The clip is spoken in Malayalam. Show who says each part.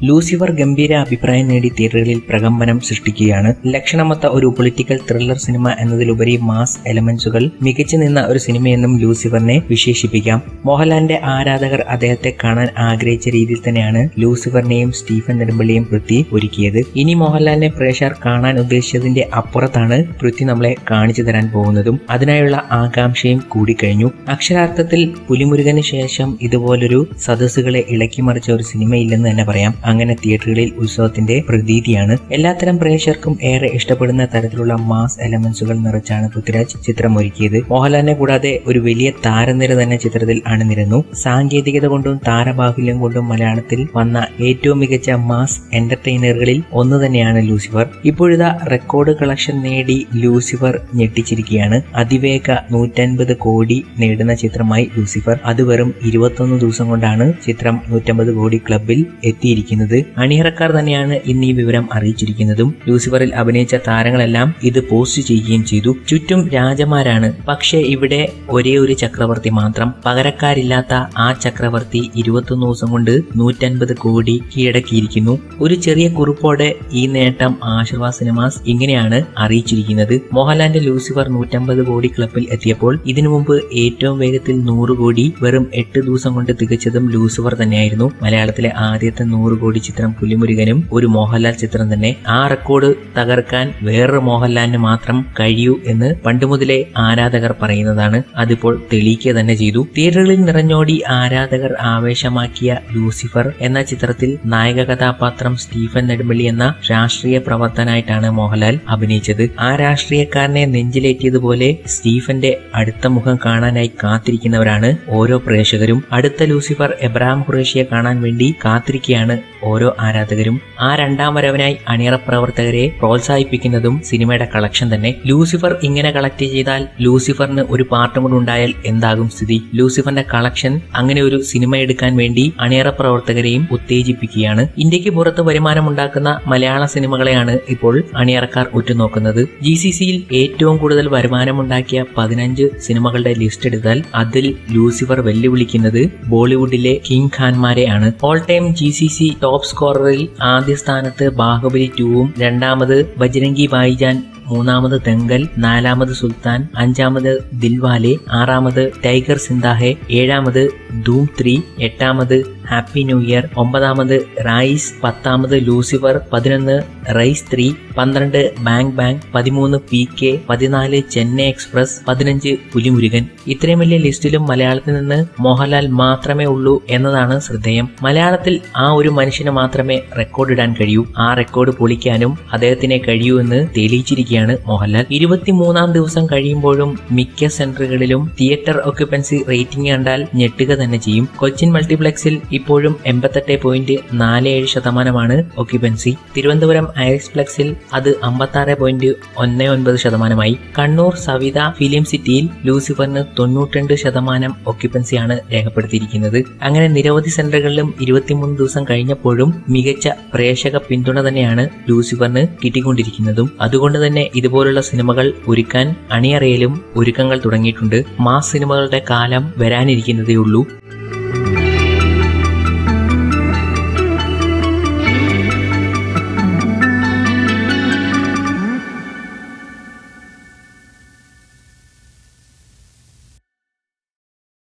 Speaker 1: ലൂസിഫർ ഗംഭീര അഭിപ്രായം നേടി തിയേറ്ററുകളിൽ പ്രകമ്പനം സൃഷ്ടിക്കുകയാണ് ലക്ഷണമൊത്ത ഒരു പൊളിറ്റിക്കൽ ത്രില്ലർ സിനിമ എന്നതിലുപരി മാസ് എലമെന്റ്സുകൾ മികച്ചു നിന്ന ഒരു സിനിമയെന്നും ലൂസിഫറിനെ വിശേഷിപ്പിക്കാം മോഹൻലാലിന്റെ ആരാധകർ അദ്ദേഹത്തെ കാണാൻ ആഗ്രഹിച്ച രീതിയിൽ തന്നെയാണ് ലൂസിഫറിനെയും സ്റ്റീഫൻ നെടുമ്പള്ളിയും പൃഥ്വി ഒരുക്കിയത് ഇനി മോഹൻലാലിനെ പ്രേക്ഷകർ കാണാൻ ഉദ്ദേശിച്ചതിന്റെ അപ്പുറത്താണ് പൃഥ്വി നമ്മളെ കാണിച്ചു തരാൻ പോകുന്നതും അതിനായുള്ള ആകാംക്ഷയും കൂടിക്കഴിഞ്ഞു അക്ഷരാർത്ഥത്തിൽ പുലിമുരുകന് ശേഷം ഇതുപോലൊരു സദസ്സുകളെ ഇളക്കിമറിച്ച ഒരു സിനിമയില്ലെന്ന് തന്നെ പറയാം അങ്ങനെ തിയേറ്ററുകളിൽ ഉത്സവത്തിന്റെ പ്രതീതിയാണ് എല്ലാത്തരം പ്രേക്ഷകർക്കും ഏറെ ഇഷ്ടപ്പെടുന്ന തരത്തിലുള്ള മാസ് എലമെന്റ്സുകൾ നിറച്ചാണ് പൃഥ്വിരാജ് ചിത്രം ഒരുക്കിയത് മോഹൻലാലിനെ കൂടാതെ ഒരു വലിയ താരനിര തന്നെ ചിത്രത്തിൽ അണിനിരുന്നു സാങ്കേതികത കൊണ്ടും താരബാഹുല്യം കൊണ്ടും മലയാളത്തിൽ വന്ന ഏറ്റവും മികച്ച മാസ് എന്റർടൈനറുകളിൽ ഒന്ന് തന്നെയാണ് ലൂസിഫർ ഇപ്പോഴിതാ റെക്കോർഡ് കളക്ഷൻ നേടി ലൂസിഫർ ഞെട്ടിച്ചിരിക്കുകയാണ് അതിവേഗ നൂറ്റൻപത് കോടി നേടുന്ന ചിത്രമായി ലൂസിഫർ അത് വെറും ഇരുപത്തൊന്ന് ദിവസം കൊണ്ടാണ് ചിത്രം നൂറ്റമ്പത് കോടി ക്ലബിൽ എത്തിയിരിക്കുന്നത് അണിയറക്കാർ തന്നെയാണ് ഇന്ന് ഈ വിവരം അറിയിച്ചിരിക്കുന്നതും ലൂസിഫറിൽ അഭിനയിച്ച താരങ്ങളെല്ലാം ഇത് പോസ്റ്റ് ചെയ്യുകയും ചെയ്തു ചുറ്റും രാജമാരാണ് പക്ഷേ ഇവിടെ ഒരേ ഒരു ചക്രവർത്തി മാത്രം പകരക്കാരില്ലാത്ത ആ ചക്രവർത്തി ഇരുപത്തൊന്ന് ദിവസം കൊണ്ട് നൂറ്റൻപത് കോടി കീഴടക്കിയിരിക്കുന്നു ഒരു ചെറിയ കുറിപ്പോടെ ഈ നേട്ടം ആശീർവാദ് സിനിമാസ് ഇങ്ങനെയാണ് അറിയിച്ചിരിക്കുന്നത് മോഹൻലാലിന്റെ ലൂസിഫർ നൂറ്റമ്പത് കോടി ക്ലബിൽ എത്തിയപ്പോൾ ഇതിനു മുമ്പ് ഏറ്റവും വേഗത്തിൽ നൂറ് കോടി വെറും എട്ട് ദിവസം കൊണ്ട് തികച്ചതും ലൂസിഫർ തന്നെയായിരുന്നു മലയാളത്തിലെ ആദ്യത്തെ നൂറ് കോടി ചിത്രം പുലിമുരുകനും ഒരു മോഹൻലാൽ ചിത്രം തന്നെ ആ റെക്കോർഡ് തകർക്കാൻ വേറൊരു മോഹൻലാലിന് മാത്രം കഴിയൂ എന്ന് പണ്ട് മുതലേ ആരാധകർ പറയുന്നതാണ് അതിപ്പോൾ തെളിയിക്കുക തന്നെ ചെയ്തു തിയേറ്ററുകളിൽ നിറഞ്ഞോടി ആരാധകർ ആവേശമാക്കിയ ലൂസിഫർ എന്ന ചിത്രത്തിൽ നായക കഥാപാത്രം സ്റ്റീഫൻ നെടുമ്പള്ളി എന്ന രാഷ്ട്രീയ പ്രവർത്തനായിട്ടാണ് മോഹൻലാൽ അഭിനയിച്ചത് ആ രാഷ്ട്രീയക്കാരനെ നെഞ്ചിലേറ്റിയതുപോലെ സ്റ്റീഫന്റെ അടുത്ത മുഖം കാണാനായി കാത്തിരിക്കുന്നവരാണ് ഓരോ പ്രേക്ഷകരും അടുത്ത ലൂസിഫർ എബ്രഹാം ഖുറേഷിയെ കാണാൻ വേണ്ടി കാത്തിരിക്കുകയാണ് ഓരോ ആരാധകരും ആ രണ്ടാം വരവിനായി അണിയറ പ്രവർത്തകരെ പ്രോത്സാഹിപ്പിക്കുന്നതും സിനിമയുടെ കളക്ഷൻ തന്നെ ലൂസിഫർ ഇങ്ങനെ കളക്ട് ചെയ്താൽ ലൂസിഫറിന് ഒരു പാർട്ടും കൂടെ ഉണ്ടായാൽ എന്താകും സ്ഥിതി ലൂസിഫറിന്റെ കളക്ഷൻ അങ്ങനെ ഒരു സിനിമ എടുക്കാൻ വേണ്ടി അണിയറ പ്രവർത്തകരെയും ഉത്തേജിപ്പിക്കുകയാണ് ഇന്ത്യക്ക് പുറത്ത് വരുമാനമുണ്ടാക്കുന്ന മലയാള സിനിമകളെയാണ് ഇപ്പോൾ അണിയറക്കാർ ഉറ്റുനോക്കുന്നത് ജി സി സിയിൽ ഏറ്റവും കൂടുതൽ വരുമാനമുണ്ടാക്കിയ പതിനഞ്ച് സിനിമകളുടെ ലിസ്റ്റ് എടുത്താൽ അതിൽ ലൂസിഫർ വെല്ലുവിളിക്കുന്നത് ബോളിവുഡിലെ കിങ് ഖാൻമാരെയാണ് all time G C C top സ്കോററിൽ ആദ്യ സ്ഥാനത്ത് ബാഹുബലി ടൂവും രണ്ടാമത് ബജ്രംഗി ഭായിജാൻ മൂന്നാമത് തെങ്കൽ നാലാമത് സുൽത്താൻ അഞ്ചാമത് ദിൽവാലെ ആറാമത് ടൈഗർ സിന്ദാഹെ ഏഴാമത് ധൂം ത്രീ എട്ടാമത് ഹാപ്പി ന്യൂ ഇയർ ഒമ്പതാമത് റൈസ് പത്താമത് ലൂസിഫർ പതിനൊന്ന് റൈസ് ത്രീ പന്ത്രണ്ട് ബാങ്ക് ബാങ്ക് പതിമൂന്ന് പി കെ പതിനാല് ചെന്നൈ എക്സ്പ്രസ് പതിനഞ്ച് പുലിമുരുകൻ ഇത്രയും വലിയ ലിസ്റ്റിലും മലയാളത്തിൽ നിന്ന് മോഹൻലാൽ മാത്രമേ ഉള്ളൂ എന്നതാണ് ശ്രദ്ധേയം മലയാളത്തിൽ ആ ഒരു മനുഷ്യന് മാത്രമേ റെക്കോർഡ് ഇടാൻ കഴിയൂ ആ റെക്കോർഡ് പൊളിക്കാനും അദ്ദേഹത്തിനെ കഴിയൂ എന്ന് തെളിയിച്ചിരിക്കുകയാണ് മോഹൻലാൽ ഇരുപത്തിമൂന്നാം ദിവസം കഴിയുമ്പോഴും മിക്ക സെന്ററുകളിലും തിയേറ്റർ ഓക്യുപ്പൻസി റേറ്റിംഗ് കണ്ടാൽ ഞെട്ടുക തന്നെ ചെയ്യും കൊച്ചിൻ മൾട്ടിപ്ലക്സിൽ ഇപ്പോഴും എൺപത്തെട്ട് പോയിന്റ് നാല് ഏഴ് ശതമാനമാണ് ഓക്യുപ്പൻസി തിരുവനന്തപുരം ഐറിസ്പ്ലക്സിൽ അത് അമ്പത്താറ് പോയിന്റ് ഒന്ന് ഒൻപത് ശതമാനമായി കണ്ണൂർ സവിത ഫിലിം സിറ്റിയിൽ ലൂസിഫറിന് തൊണ്ണൂറ്റിരണ്ട് ശതമാനം ഓക്യുപ്പൻസിയാണ് രേഖപ്പെടുത്തിയിരിക്കുന്നത് അങ്ങനെ നിരവധി സെന്ററുകളിലും ഇരുപത്തിമൂന്ന് ദിവസം കഴിഞ്ഞപ്പോഴും മികച്ച പ്രേക്ഷക പിന്തുണ തന്നെയാണ് ലൂസിഫറിന് കിട്ടിക്കൊണ്ടിരിക്കുന്നതും അതുകൊണ്ട് തന്നെ ഇതുപോലുള്ള സിനിമകൾ ഒരുക്കാൻ അണിയറയിലും ഒരുക്കങ്ങൾ തുടങ്ങിയിട്ടുണ്ട് മാസ് സിനിമകളുടെ കാലം വരാനിരിക്കുന്നതേ ഉള്ളൂ